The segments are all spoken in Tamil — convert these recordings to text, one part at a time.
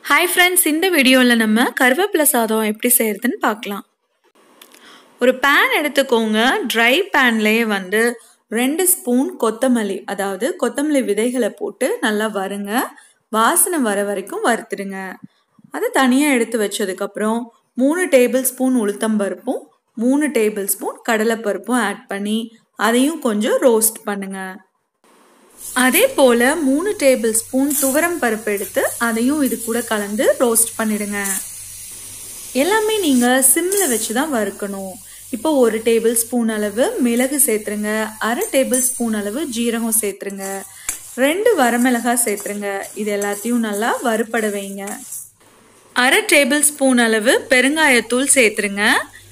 ஹாய் ஃப்ரெண்ட்ஸ் இந்த வீடியோவில் நம்ம கருவேப்பிலை சாதம் எப்படி செய்கிறதுன்னு பார்க்கலாம் ஒரு பேன் எடுத்துக்கோங்க ட்ரை பேன்லேயே வந்து ரெண்டு ஸ்பூன் கொத்தமல்லி அதாவது கொத்தமல்லி விதைகளை போட்டு நல்லா வறுங்க வாசனை வர வரைக்கும் வறுத்துடுங்க அதை தனியாக எடுத்து வச்சதுக்கப்புறம் மூணு டேபிள் ஸ்பூன் உளுத்தம்பருப்பும் மூணு டேபிள் ஸ்பூன் கடலைப்பருப்பும் ஆட் பண்ணி அதையும் கொஞ்சம் ரோஸ்ட் பண்ணுங்கள் அதே போல் மூணு டேபிள் ஸ்பூன் துவரம் பருப்பு எடுத்து அதையும் இது கூட கலந்து ரோஸ்ட் பண்ணிடுங்க எல்லாமே நீங்கள் சிம்மில் வச்சு தான் வறுக்கணும் இப்போ ஒரு டேபிள் ஸ்பூன் அளவு மிளகு சேர்த்துருங்க அரை டேபிள் ஸ்பூன் அளவு ஜீரகம் சேர்த்துருங்க ரெண்டு வரமிளகாய் சேர்த்துருங்க இது எல்லாத்தையும் நல்லா வறுப்பட வைங்க அரை டேபிள் ஸ்பூன் அளவு பெருங்காயத்தூள் சேர்த்துருங்க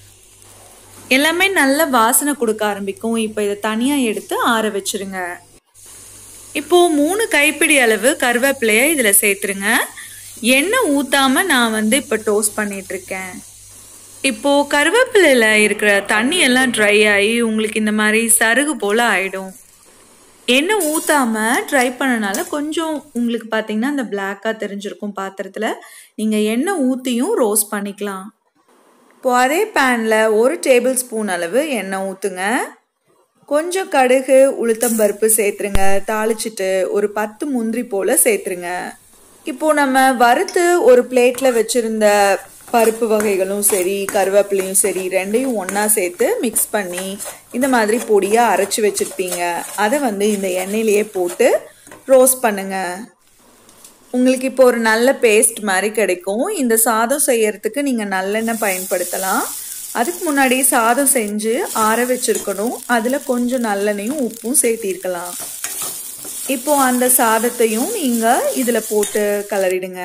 எல்லாமே நல்ல வாசனை கொடுக்க ஆரம்பிக்கும் இப்போ இதை தனியாக எடுத்து ஆற வச்சுருங்க இப்போது மூணு கைப்பிடி அளவு கருவேப்பிலையை இதில் சேர்த்துருங்க எண்ணெய் ஊற்றாமல் நான் வந்து இப்போ டோஸ்ட் பண்ணிகிட்ருக்கேன் இப்போது கருவேப்பிலையில் இருக்கிற தண்ணி எல்லாம் ட்ரை ஆகி உங்களுக்கு இந்த மாதிரி சருகு போல் ஆகிடும் எண்ணெய் ஊற்றாமல் ட்ரை பண்ணனால கொஞ்சம் உங்களுக்கு பார்த்தீங்கன்னா அந்த பிளாக்காக தெரிஞ்சிருக்கும் பாத்திரத்தில் நீங்கள் எண்ணெய் ஊற்றியும் ரோஸ்ட் பண்ணிக்கலாம் இப்போது அதே பேனில் ஒரு டேபிள் ஸ்பூன் அளவு எண்ணெய் ஊற்றுங்க கொஞ்சம் கடுகு உளுத்தம்பருப்பு சேர்த்துருங்க தாளிச்சிட்டு ஒரு பத்து முந்திரி போல் சேர்த்துருங்க இப்போது நம்ம வறுத்து ஒரு பிளேட்டில் வச்சுருந்த பருப்பு வகைகளும் சரி கருவேப்பிலையும் சரி ரெண்டையும் ஒன்றா சேர்த்து மிக்ஸ் பண்ணி இந்த மாதிரி பொடியாக அரைச்சி வச்சுருப்பீங்க அதை வந்து இந்த எண்ணெயிலேயே போட்டு ரோஸ்ட் பண்ணுங்கள் உங்களுக்கு இப்போ ஒரு நல்ல பேஸ்ட் மாதிரி கிடைக்கும் இந்த சாதம் செய்யறதுக்கு நீங்கள் நல்லெண்ணெய் பயன்படுத்தலாம் அதுக்கு முன்னாடி சாதம் செஞ்சு ஆற வச்சிருக்கணும் அதில் கொஞ்சம் நல்லெண்ணையும் உப்பும் சேர்த்திருக்கலாம் இப்போ அந்த சாதத்தையும் நீங்கள் இதில் போட்டு கலரிடுங்க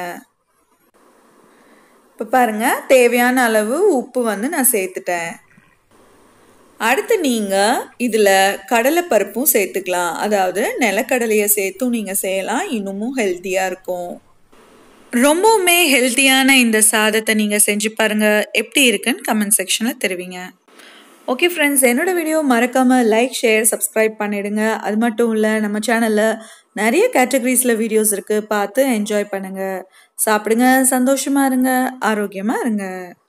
இப்போ பாருங்கள் தேவையான அளவு உப்பு வந்து நான் சேர்த்துட்டேன் அடுத்து நீங்கள் இதில் கடலைப்பருப்பும் சேர்த்துக்கலாம் அதாவது நிலக்கடலையை சேர்த்தும் நீங்கள் செய்யலாம் இன்னமும் ஹெல்த்தியாக இருக்கும் ரொம்பவுமே ஹெல்த்தியான இந்த சாதத்தை நீங்கள் செஞ்சு பாருங்கள் எப்படி இருக்குன்னு கமெண்ட் செக்ஷனில் தெரிவிங்க ஓகே ஃப்ரெண்ட்ஸ் என்னோடய வீடியோ மறக்காமல் லைக் ஷேர் சப்ஸ்கிரைப் பண்ணிவிடுங்க அது மட்டும் இல்லை நம்ம சேனலில் நிறைய கேட்டகரிஸில் வீடியோஸ் இருக்குது பார்த்து என்ஜாய் பண்ணுங்கள் சாப்பிடுங்க சந்தோஷமாக இருங்க ஆரோக்கியமாக இருங்க